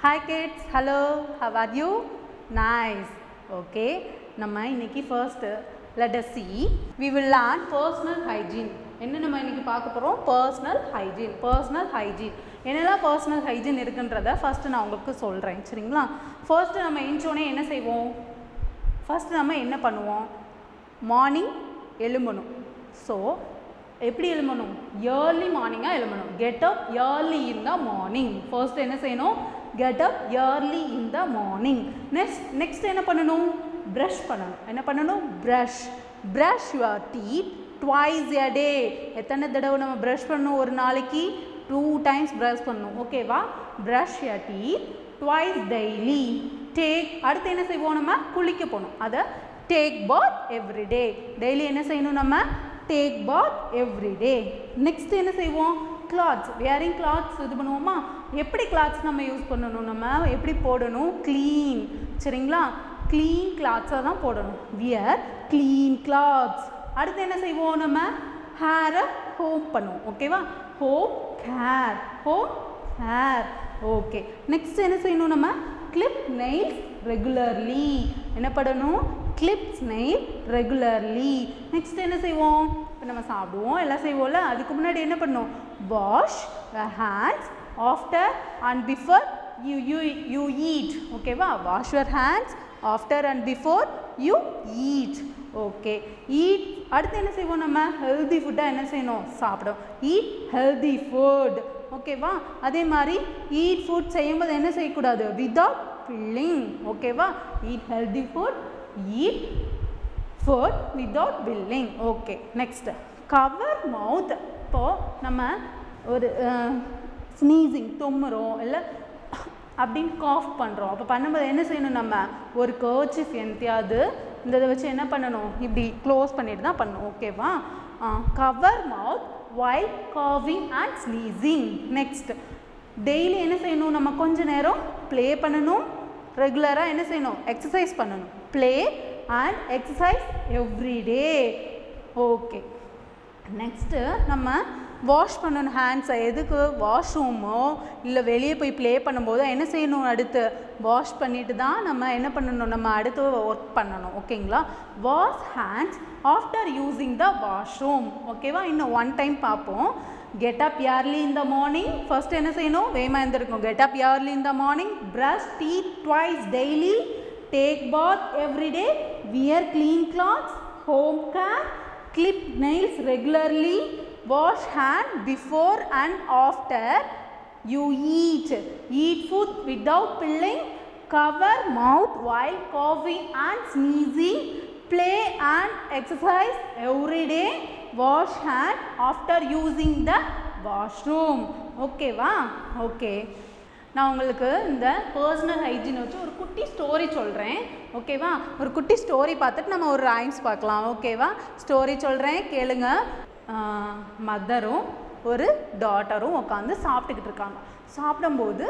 Hi kids, hello, how are you? Nice. Okay, நம்ம இன்னைக்கு first let us see. We will learn personal hygiene. என்ன நம்ம இன்னைக்கு பார்க்க போகிறோம் பர்சனல் ஹைஜீன் பர்சனல் ஹைஜீன் என்னெல்லாம் பர்சனல் ஹைஜீன் இருக்குன்றத ஃபஸ்ட்டு நான் உங்களுக்கு சொல்கிறேன் சரிங்களா ஃபர்ஸ்ட்டு நம்ம எஞ்சோடனே என்ன செய்வோம் ஃபஸ்ட்டு நம்ம என்ன பண்ணுவோம் மார்னிங் எழும்பணும் ஸோ எப்படி எழும்பணும் ஏர்லி மார்னிங்காக எழும்பணும் get up early in the morning first என்ன செய்யணும் get up early in the morning next next என்ன பண்ணணும் ப்ரஷ் பண்ணணும் என்ன பண்ணணும் brush brush your teeth twice a day எத்தனை தடவை நம்ம ப்ரஷ் பண்ணணும் ஒரு நாளைக்கு டூ டைம்ஸ் ப்ரஷ் பண்ணணும் ஓகேவா ப்ரஷ் ய டீத் ட்வைஸ் டெய்லி டேக் அடுத்து என்ன செய்வோம் நம்ம குளிக்க போகணும் அதை take bath every day daily என்ன செய்யணும் நம்ம take bath every day next என்ன செய்வோம் கிளாத்ஸ் வேரிங் கிளாத்ஸ் இது பண்ணுவோமா எப்படி கிளாத்ஸ் நம்ம யூஸ் பண்ணணும் நம்ம எப்படி போடணும் க்ளீன் சரிங்களா க்ளீன் கிளாத்ஸாக தான் போடணும் வியர் க்ளீன் கிளாத்ஸ் அடுத்து என்ன செய்வோம் நம்ம ஹேரை ஹோம் பண்ணுவோம் ஓகேவா home hair home hair okay next என்ன செய்யணும் நம்ம கிளிப் நெயில்ஸ் ரெகுலர்லி என்ன பண்ணணும் கிளிப்ஸ் நெயில் ரெகுலர்லி நெக்ஸ்ட் என்ன செய்வோம் இப்போ நம்ம சாப்பிடுவோம் எல்லாம் செய்வோம்ல அதுக்கு முன்னாடி என்ன பண்ணும் wash hands after and before you you you eat ஓகேவா wash your hands after and before you eat okay eat அடுத்து என்ன செய்வோம் நம்ம ஹெல்தி ஃபுட்டாக என்ன செய்யணும் சாப்பிடும் ஈட் ஹெல்தி ஃபுட் ஓகேவா அதே மாதிரி ஈட் ஃபுட் செய்யும்போது என்ன செய்யக்கூடாது விதவுட் ஃபில்லிங் ஓகேவா eat healthy food eat food without filling okay next cover mouth இப்போது நம்ம ஒரு ஸ்னீசிங் தும்முறோம் இல்லை அப்படின்னு காஃப் பண்ணுறோம் அப்போ பண்ணும்போது என்ன செய்யணும் நம்ம ஒரு கர்ச்சிஃப் எந்தையாவது இந்த இதை வச்சு என்ன பண்ணணும் இப்படி க்ளோஸ் பண்ணிட்டு தான் பண்ணணும் ஓகேவா cover mouth while coughing and sneezing next daily என்ன செய்யணும் நம்ம கொஞ்ச நேரம் ப்ளே பண்ணணும் ரெகுலராக என்ன செய்யணும் எக்ஸசைஸ் பண்ணணும் play and exercise everyday okay next நம்ம வாஷ் பண்ணணும் ஹேண்ட்ஸை எதுக்கு வாஷ்ரூமோ இல்லை வெளியே போய் ப்ளே பண்ணும்போது என்ன செய்யணும் அடுத்து வாஷ் பண்ணிட்டு தான் நம்ம என்ன பண்ணணும் நம்ம அடுத்து ஒர்க் பண்ணணும் ஓகேங்களா wash hands after using the washroom ஓகேவா இன்னும் ஒன் டைம் பார்ப்போம் கெட் அப் இயர்லி இந்த மார்னிங் ஃபர்ஸ்ட் என்ன செய்யணும் வேமா இருந்திருக்கும் கெட் அப் இயர்லி இந்த morning brush teeth twice daily take bath every day wear clean clothes ஹோம் hair clip nails regularly wash hand before and after you eat eat food without pilling cover mouth while coughing and sneezing play and exercise every day wash hand after using the washroom ஓகேவா okay நான் உங்களுக்கு இந்த personal hygiene வச்சு ஒரு குட்டி story சொல்கிறேன் ஓகேவா ஒரு குட்டி ஸ்டோரி பார்த்துட்டு நம்ம ஒரு ரைம்ஸ் பார்க்கலாம் ஓகேவா ஸ்டோரி சொல்கிறேன் கேளுங்க மதரும் ஒரு டாட்டரும் உட்காந்து சாப்பிட்டுக்கிட்டு இருக்காங்க சாப்பிடும்போது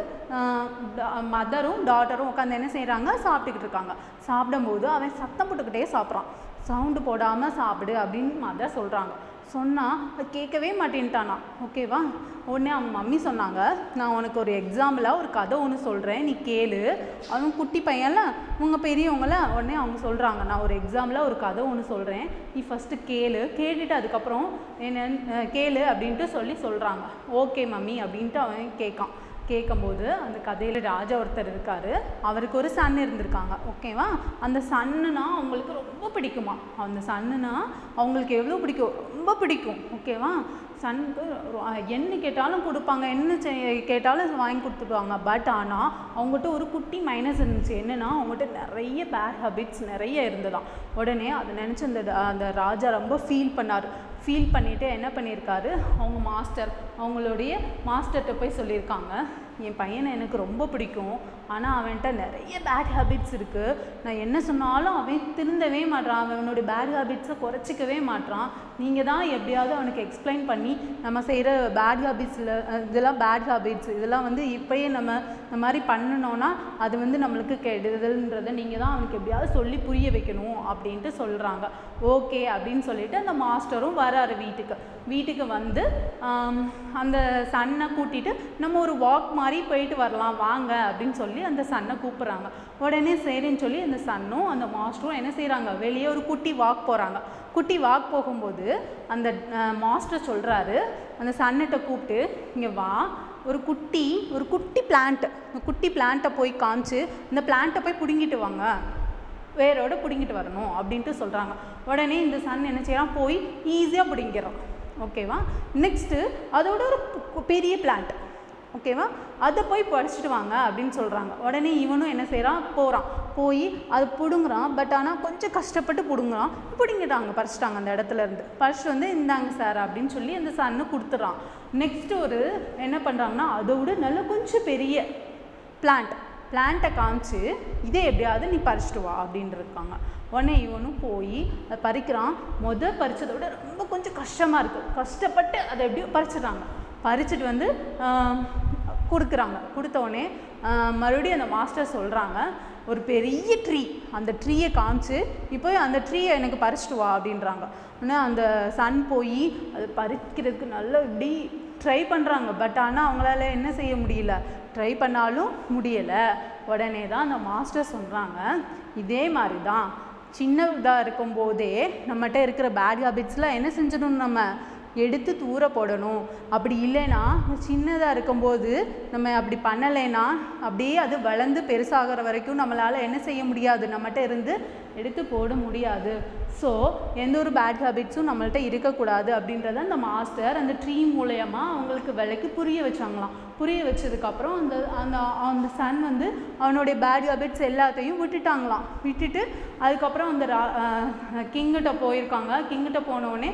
மதரும் டாட்டரும் உட்காந்து என்ன செய்கிறாங்க சாப்பிட்டுக்கிட்டு இருக்காங்க சாப்பிடும்போது அவன் சத்தம் போட்டுக்கிட்டே சாப்பிட்றான் சவுண்டு போடாமல் சாப்பிடு அப்படின்னு மதர் சொல்கிறாங்க சொன்னால் கேட்கவே மாட்டேன்ட்டானா ஓகேவா உடனே அவங்க மம்மி சொன்னாங்க நான் உனக்கு ஒரு எக்ஸாம்பிளாக ஒரு கதை ஒன்று சொல்கிறேன் நீ கேளு அவன் குட்டி பையன்ல உங்கள் பெரியவங்கள உடனே அவங்க சொல்கிறாங்க நான் ஒரு எக்ஸாம்பிளாக ஒரு கதை ஒன்று சொல்கிறேன் நீ ஃபஸ்ட்டு கேளு கேட்டுட்டு அதுக்கப்புறம் என்ன கேளு அப்படின்ட்டு சொல்லி சொல்கிறாங்க ஓகே மம்மி அப்படின்ட்டு அவன் கேட்கான் கேட்கும்போது அந்த கதையில் ராஜா ஒருத்தர் இருக்கார் அவருக்கு ஒரு சன் இருந்திருக்காங்க ஓகேவா அந்த சன்னுனா அவங்களுக்கு ரொம்ப பிடிக்குமா அந்த சன்னுனா அவங்களுக்கு எவ்வளோ பிடிக்கும் ரொம்ப பிடிக்கும் ஓகேவா சனுக்கு என்ன கேட்டாலும் கொடுப்பாங்க என்ன கேட்டாலும் வாங்கி கொடுத்துடுவாங்க பட் ஆனால் அவங்ககிட்ட ஒரு குட்டி மைனஸ் இருந்துச்சு என்னென்னா அவங்ககிட்ட நிறைய பேட் ஹேபிட்ஸ் நிறைய இருந்ததாம் உடனே அதை நினச்சி அந்த அந்த ராஜா ரொம்ப ஃபீல் பண்ணார் ஃபீல் பண்ணிவிட்டு என்ன பண்ணியிருக்காரு அவங்க மாஸ்டர் அவங்களுடைய மாஸ்டர்கிட்ட போய் சொல்லியிருக்காங்க என் பையனை எனக்கு ரொம்ப பிடிக்கும் ஆனால் அவன்கிட்ட நிறைய பேட் ஹேபிட்ஸ் இருக்குது நான் என்ன சொன்னாலும் அவன் திருந்தவே மாட்டான் அவனுடைய பேட் ஹேபிட்ஸை குறைச்சிக்கவே மாட்டான் நீங்கள் தான் எப்படியாவது அவனுக்கு எக்ஸ்பிளைன் பண்ணி நம்ம செய்கிற பேட் ஹேபிட்ஸில் இதெல்லாம் பேட் ஹேபிட்ஸ் இதெல்லாம் வந்து இப்போயே நம்ம இந்த மாதிரி பண்ணணும்னா அது வந்து நம்மளுக்கு கெடுதல்ன்றதை நீங்கள் தான் அவனுக்கு எப்படியாவது சொல்லி புரிய வைக்கணும் அப்படின்ட்டு சொல்கிறாங்க ஓகே அப்படின்னு சொல்லிட்டு அந்த மாஸ்டரும் வராரு வீட்டுக்கு வீட்டுக்கு வந்து ஆம், அந்த சன்னை கூட்டிட்டு நம்ம ஒரு வாக் மாதிரி போயிட்டு வரலாம் வாங்க அப்படின்னு சொல்லி அந்த சன்னை கூப்பிட்றாங்க உடனே சரின்னு சொல்லி அந்த சன்னும் அந்த மாஸ்டரும் என்ன செய்கிறாங்க வெளியே ஒரு குட்டி வாக் போகிறாங்க குட்டி வாக் போகும்போது அந்த மாஸ்டர் சொல்கிறாரு அந்த சன்னிட்ட கூப்பிட்டு இங்கே வா ஒரு குட்டி ஒரு குட்டி பிளான்ட் இந்த குட்டி பிளான்ட்டை போய் காமிச்சு இந்த பிளான்ட்டை போய் பிடுங்கிட்டு வாங்க வேரோட பிடுங்கிட்டு வரணும் அப்படின்ட்டு சொல்கிறாங்க உடனே இந்த சன் என்ன செய்யறான் போய் ஈஸியாக பிடுங்கிறான் ஓகேவா நெக்ஸ்ட்டு அதோட ஒரு பு- பெரிய பிளான்ட் ஓகேவா அதை போய் பறிச்சுட்டு வாங்க அப்படின்னு சொல்கிறாங்க உடனே இவனும் என்ன செய்கிறான் போகிறான் போய் அது பிடுங்குறான் பட் ஆனால் கொஞ்சம் கஷ்டப்பட்டு பிடுங்குறான் பிடுங்கிட்டாங்க பறிச்சிட்டாங்க அந்த இடத்துல இருந்து பறிச்சுட்டு வந்து இந்தாங்க சார் அப்படின்னு சொல்லி அந்த சன்னு கொடுத்துட்றான் நெக்ஸ்ட் ஒரு என்ன பண்ணுறாங்கன்னா அதை விட நல்ல கொஞ்சம் பெரிய பிளான்ட் பிளான்ட்டை காமிச்சு இதே எப்படியாவது நீ பறிச்சிட்டு வா அப்படின்னு இருக்காங்க உடனே இவனும் போய் அதை பறிக்கிறான் முத பறிச்சதை விட ரொம்ப கொஞ்சம் கஷ்டமாக இருக்குது கஷ்டப்பட்டு அதை எப்படியோ பறிச்சிடுறாங்க பறிச்சுட்டு வந்து ஆம், கொடுக்குறாங்க கொடுத்த உடனே ஆஹ், மறுபடியும் அந்த மாஸ்டர் சொல்கிறாங்க ஒரு பெரிய ட்ரீ அந்த ட்ரீயை காமிச்சு இப்போ அந்த ட்ரீயை எனக்கு பறிச்சிட்டு வா அப்படின்றாங்க உடனே அந்த சன் போய் அது பறிக்கிறதுக்கு நல்லா இப்படி ட்ரை பண்ணுறாங்க பட் ஆனால் அவங்களால என்ன செய்ய முடியல ட்ரை பண்ணாலும் முடியலை உடனே தான் அந்த மாஸ்டர் சொல்கிறாங்க இதே மாதிரி தான் சின்னதாக இருக்கும்போதே நம்மகிட்ட இருக்கிற பேட் ஹாபிட்ஸ்லாம் என்ன செஞ்சிடணும் நம்ம எடுத்து தூர போடணும் அப்படி இல்லைன்னா சின்னதாக இருக்கும்போது நம்ம அப்படி பண்ணலைன்னா அப்படியே அது வளர்ந்து பெருசாகிற வரைக்கும் நம்மளால் என்ன செய்ய முடியாது நம்மகிட்ட இருந்து எடுத்து போட முடியாது ஸோ எந்த ஒரு பேட் ஹாபிட்ஸும் நம்மள்ட்ட இருக்கக்கூடாது அப்படின்றத அந்த மாஸ்டர் அந்த ட்ரீ மூலயமா அவங்களுக்கு விலைக்கு புரிய வச்சாங்களாம் புரிய வச்சதுக்கப்புறம் அந்த அந்த அந்த சன் வந்து அவனுடைய பேட் ஹாபிட்ஸ் எல்லாத்தையும் விட்டுட்டாங்களாம் விட்டுட்டு அதுக்கப்புறம் அந்த கிங்கிட்ட போயிருக்காங்க கிங்கிட்ட போனோடனே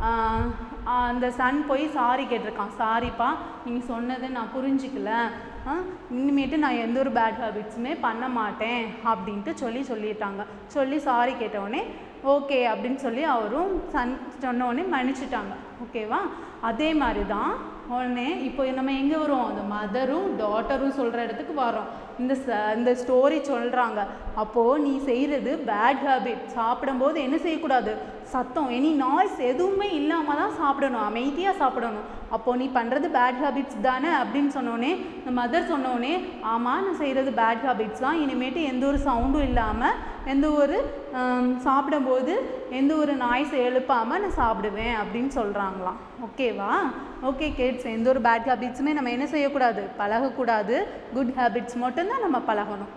அந்த சன் போய் சாரி கேட்டிருக்கான் சாரிப்பா நீங்கள் சொன்னதை நான் புரிஞ்சிக்கல ஆ, இனிமேட்டு நான் எந்த ஒரு பேட் ஹாபிட்ஸுமே பண்ண மாட்டேன் அப்படின்ட்டு சொல்லி சொல்லிட்டாங்க சொல்லி சாரி கேட்டவுடனே ஓகே அப்படின்னு சொல்லி அவரும் சன் சொன்ன உடனே மன்னிச்சிட்டாங்க ஓகேவா அதே மாதிரி தான் உடனே இப்போ நம்ம எங்கே வரோம் அந்த மதரும் டாட்டரும் சொல்கிற இடத்துக்கு வரோம் இந்த ச இந்த ஸ்டோரி சொல்கிறாங்க அப்போது நீ செய்கிறது பேட் ஹேபிட் சாப்பிடும்போது என்ன செய்யக்கூடாது சத்தம் எனி நாய்ஸ் எதுவுமே இல்லாமல் தான் சாப்பிடணும் அமைதியாக சாப்பிடணும் அப்போது நீ பண்ணுறது பேட் ஹேபிட்ஸ் தானே அப்படின்னு சொன்னோடனே இந்த மதர் சொன்னோடனே ஆமாம் நான் செய்கிறது பேட் ஹேபிட்ஸ் தான் இனிமேட்டு எந்த ஒரு சவுண்டும் இல்லாமல் எந்த ஒரு ஆம், சாப்பிடும்போது எந்த ஒரு நாய்ஸ் எழுப்பாமல் நான் சாப்பிடுவேன் அப்படின்னு சொல்கிறாங்களாம் ஓகேவா ஓகே கிட்ஸ் எந்த ஒரு பேட் ஹேபிட்ஸுமே நம்ம என்ன செய்யக்கூடாது பழகக்கூடாது குட் ஹேபிட்ஸ் மட்டும்தான் நம்ம பழகணும்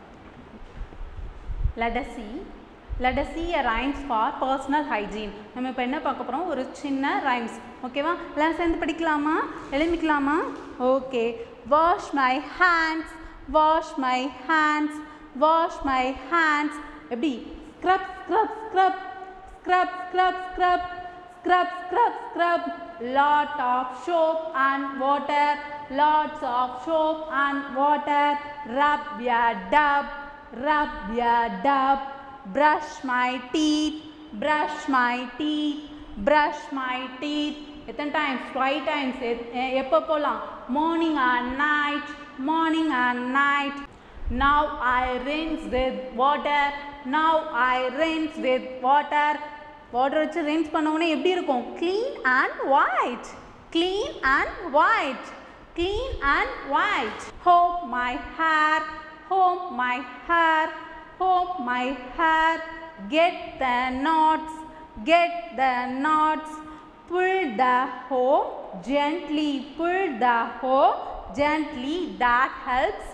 let us see let us see a rhymes for personal hygiene நம்ம இப்போ என்ன பார்க்க போகிறோம் ஒரு சின்ன ரைம்ஸ் ஓகேவா எல்லாரும் சேர்ந்து படிக்கலாமா எழுமிக்கலாமா okay wash my hands wash my hands wash my hands எப்படி scrub scrub scrub scrub scrub scrub scrub scrub scrub lot of soap and water lots of soap and water rub ya dub rub ya dub brush my teeth brush my teeth brush my teeth எத்தனை times five times எப்போ போகலாம் morning and night morning and night Now I rinse with water. Now I rinse with water. Water வச்சு rinse பண்ண உடனே எப்படி இருக்கும் clean and white clean and white clean and white home my hair home my hair home my hair get the knots get the knots pull the hoe gently pull the hoe gently that helps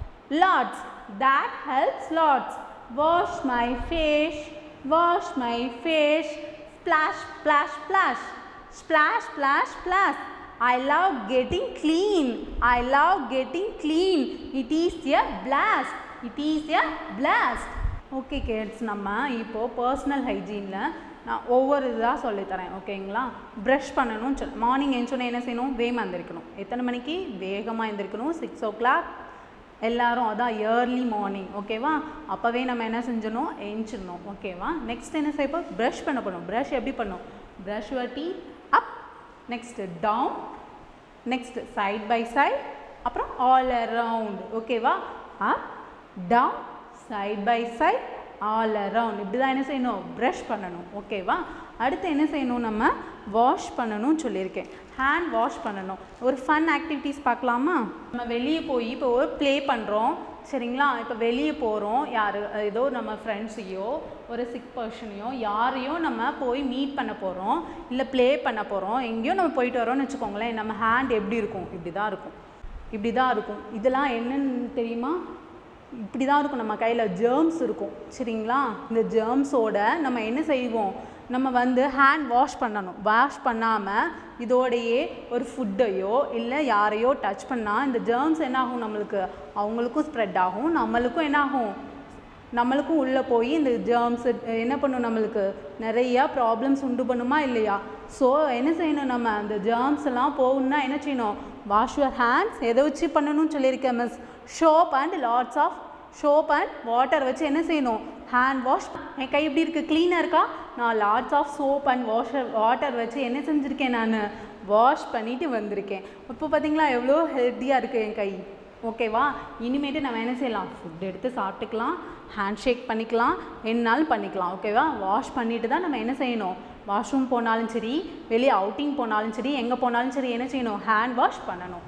lots that helps lots wash my face wash my face splash splash splash splash splash splash I love getting clean I love getting clean it is a blast it is a blast okay kids நம்ம இப்போது personal ஹைஜீனில் நான் ஒவ்வொரு இதாக சொல்லித்தரேன் ஓகேங்களா brush பண்ணணும்னு சொல் morning எழுந்தோடனே என்ன செய்யணும் வேகமாக எந்திரிக்கணும் எத்தனை மணிக்கு வேகமாக எந்திரிக்கணும் சிக்ஸ் ஓ கிளாக் எல்லாரும் அதான் ஏர்லி மார்னிங் ஓகேவா அப்போவே நம்ம என்ன செஞ்சிடணும் எழுந்திடணும் ஓகேவா நெக்ஸ்ட் என்ன செய்யப்போ ப்ரஷ் பண்ண போகணும் ப்ரஷ் எப்படி பண்ணும் ப்ரஷ் வட்டி up next down next side by side அப்புறம் ஆல் அரவுண்ட் ஓகேவா up down side by side all around இப்படி தான் என்ன செய்யணும் ப்ரஷ் பண்ணணும் ஓகேவா அடுத்து என்ன செய்யணும் நம்ம வாஷ் பண்ணணும்னு சொல்லியிருக்கேன் ஹேண்ட் வாஷ் பண்ணணும் ஒரு ஃபன் ஆக்டிவிட்டீஸ் பார்க்கலாமா நம்ம வெளியே போய் இப்போ ஒரு ப்ளே பண்ணுறோம் சரிங்களா இப்போ வெளியே போகிறோம் யார் ஏதோ நம்ம ஃப்ரெண்ட்ஸையோ ஒரு சிக் பர்சனையோ யாரையோ நம்ம போய் மீட் பண்ண போகிறோம் இல்லை ப்ளே பண்ண போகிறோம் எங்கேயோ நம்ம போயிட்டு வரோம்னு வச்சுக்கோங்களேன் நம்ம ஹேண்ட் எப்படி இருக்கும் இப்படி தான் இருக்கும் இப்படி தான் இருக்கும் இதெல்லாம் என்னன்னு தெரியுமா இப்படி தான் இருக்கும் நம்ம கையில் ஜேர்ம்ஸ் இருக்கும் சரிங்களா இந்த ஜேர்ம்ஸோட நம்ம என்ன செய்வோம் நம்ம வந்து ஹேண்ட் வாஷ் பண்ணணும் வாஷ் பண்ணாமல் இதோடையே ஒரு ஃபுட்டையோ இல்லை யாரையோ டச் பண்ணால் இந்த ஜேர்ம்ஸ் என்ன ஆகும் நம்மளுக்கு அவங்களுக்கும் ஸ்ப்ரெட் ஆகும் நம்மளுக்கும் என்ன ஆகும் நம்மளுக்கும் உள்ளே போய் இந்த ஜேர்ம்ஸ் என்ன பண்ணும் நம்மளுக்கு நிறையா ப்ராப்ளம்ஸ் உண்டு பண்ணுமா இல்லையா ஸோ என்ன செய்யணும் நம்ம அந்த ஜேர்ம்ஸ் எல்லாம் போகணும்னா என்ன செய்யணும் வாஷ் யுவர் ஹேண்ட்ஸ் எதை வச்சு பண்ணணும்னு சொல்லியிருக்கேன் மிஸ் soap and lots of soap and water வச்சு என்ன செய்யணும் ஹேண்ட் வாஷ் என் கை எப்படி இருக்குது க்ளீனாக இருக்கா நான் lots of soap and washer water வச்சு என்ன செஞ்சுருக்கேன் நான் வாஷ் பண்ணிட்டு வந்திருக்கேன் இப்போ பார்த்தீங்களா எவ்வளோ ஹெல்த்தியாக இருக்குது என் கை ஓகேவா இனிமேட்டு நம்ம என்ன செய்யலாம் ஃபுட் எடுத்து சாப்பிட்டுக்கலாம் ஹேண்ட் ஷேக் பண்ணிக்கலாம் என்னாலும் பண்ணிக்கலாம் ஓகேவா வாஷ் பண்ணிட்டு தான் நம்ம என்ன செய்யணும் வாஷ்ரூம் போனாலும் சரி வெளியே அவுட்டிங் போனாலும் சரி எங்கே போனாலும் சரி என்ன செய்யணும் ஹேண்ட் வாஷ் பண்ணணும்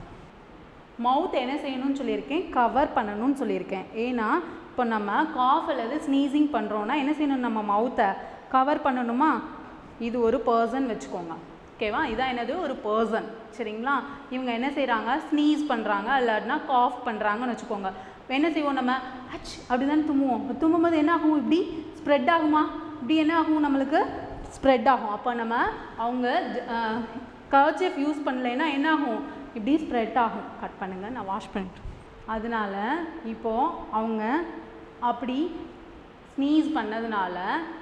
மவுத் என்ன செய்யணும்னு சொல்லியிருக்கேன் கவர் பண்ணணும்னு சொல்லியிருக்கேன் ஏன்னா இப்போ நம்ம காஃப் அல்லது ஸ்னீசிங் பண்ணுறோன்னா என்ன செய்யணும் நம்ம மவுத்தை கவர் பண்ணணுமா இது ஒரு பர்சன் வச்சுக்கோங்க ஓகேவா இதான் என்னது ஒரு பர்சன் சரிங்களா இவங்க என்ன செய்கிறாங்க ஸ்னீஸ் பண்ணுறாங்க இல்லாட்டினா காஃப் பண்ணுறாங்கன்னு வச்சுக்கோங்க இப்போ என்ன செய்வோம் நம்ம ஹச் அப்படி தானே தும்முவோம் தும்மும்போது என்ன ஆகும் இப்படி ஸ்ப்ரெட் ஆகுமா இப்படி என்ன ஆகும் நம்மளுக்கு ஸ்ப்ரெட் ஆகும் அப்போ நம்ம அவங்க கர்ச்சிஃப் யூஸ் பண்ணலைன்னா என்ன ஆகும் இப்படி ஸ்ப்ரெட் ஆகும் கட் பண்ணுங்கள் நான் வாஷ் பண்ணிட்டு அதனால இப்போது அவங்க அப்படி ஸ்னீஸ் பண்ணதுனால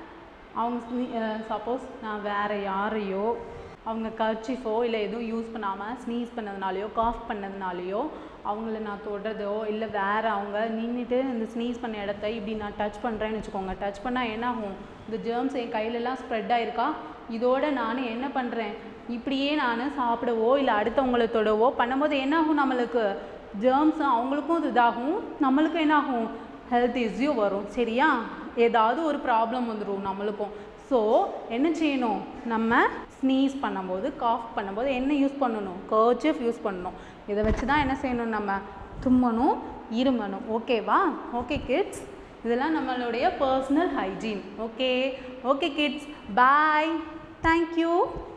அவங்க சப்போஸ் நான் வேறு யாரையோ அவங்க கர்ச்சிஃபோ இல்லை எதுவும் யூஸ் பண்ணாமல் ஸ்னீஸ் பண்ணதுனாலையோ காஃப் பண்ணதுனாலையோ அவங்கள நான் தொடுறதோ இல்லை வேறு அவங்க நின்றுட்டு இந்த ஸ்னீஸ் பண்ண இடத்த இப்படி நான் டச் பண்ணுறேன்னு வச்சுக்கோங்க டச் பண்ணால் என்ன ஆகும் இந்த ஜேர்ம்ஸ் என் கையிலலாம் ஸ்ப்ரெட் ஆயிருக்கா இதோட நான் என்ன பண்ணுறேன் இப்படியே நான் சாப்பிடவோ இல்லை அடுத்தவங்களை தொடவோ பண்ணும்போது என்ன ஆகும் நம்மளுக்கு ஜேர்ம்ஸ் அவங்களுக்கும் இது இதாகும் நம்மளுக்கும் என்ன ஆகும் ஹெல்த் இஷ்யூ வரும் சரியா ஏதாவது ஒரு ப்ராப்ளம் வந்துடும் நம்மளுக்கும் ஸோ என்ன செய்யணும் நம்ம ஸ்னீஸ் பண்ணும்போது காஃப் பண்ணும்போது என்ன யூஸ் பண்ணணும் கர்ச்சிஃப் யூஸ் பண்ணணும் இதை வச்சு தான் என்ன செய்யணும் நம்ம தும்மணும் இருமணும் ஓகேவா ஓகே கிட்ஸ் இதெல்லாம் நம்மளுடைய personal hygiene okay okay kids bye thank you